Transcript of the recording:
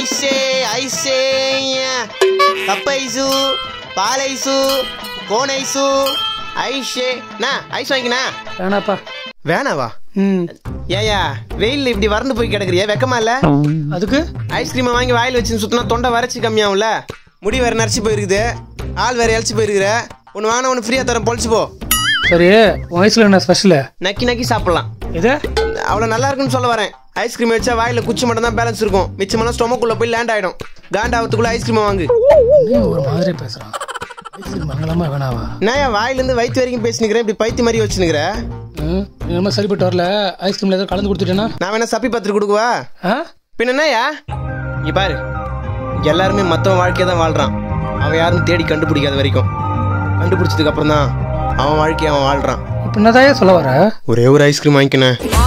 ஐஸே ஐஸே cup ice பால் ice cone ice ஐஷே அண்ணா ஐஸ் வாங்கிக்கண்ணா வேணாப்பா வேணாவா ம் ஏயா வெயில்ல இப்படி வறண்டு போய் கிடக்குறியா வெக்கமா இல்ல அதுக்கு ஐஸ்கிரீமை வாங்கி வாயில் வச்சு சுத்தினா தொண்டை வறட்சி கம்மியாகும்ல முடி வேற நரைச்சி போயிருக்குது ஆள் வேற இழைச்சி போயிருக்குற ஒன்று வாங்கினா ஒன்று ஃப்ரீயாக தரேன் பொழிச்சு போ சரி உன் வயசுல என்ன ஸ்பெஷலு நக்கி நக்கி சாப்பிடலாம் எது அவ்வளோ நல்லா இருக்குன்னு சொல்ல வரேன் ஐஸ்கிரீம் வச்சா வாயில குச்சி மட்டும் தான் பேலன்ஸ் இருக்கும் மிச்சமெல்லாம் ஸ்டொமக்குள்ள போய் லேண்ட் ஆயிடும் காண்டாவத்துக்குள்ள ஐஸ்கிரீம் வாங்கு நீ ஒரு மாதிரி பேசுறான் ஐஸ்கிரீம் வாங்கலாமா வேணாவா நான் என் வாயிலேருந்து வயிற்று வரைக்கும் பேசினுக்கிறேன் இப்படி பைத்தி மாதிரி வச்சுனுக்கிற ம் நீ நம்ம சரிப்பட்டு வரல ஐஸ்கிரீம்ல ஏதாவது கலந்து கொடுத்துட்டேன்னா நான் வேணா சப்பி பத்திரி கொடுக்குவா ஆ பின்ன என்னய்யா இங்க பாரு எல்லாருமே மத்தவன் வாழ்க்கையை தான் வாழ்றான் அவன் யாரும் தேடி கண்டுபிடிக்காத வரைக்கும் கண்டுபிடிச்சதுக்கு அப்புறம் தான் அவன் வாழ்க்கையை அவன் வாழ்றான் இப்போ என்னதான் சொல்ல வர ஒரே ஒரு ஐஸ்கிரீம் வாங்கிக்கினேன்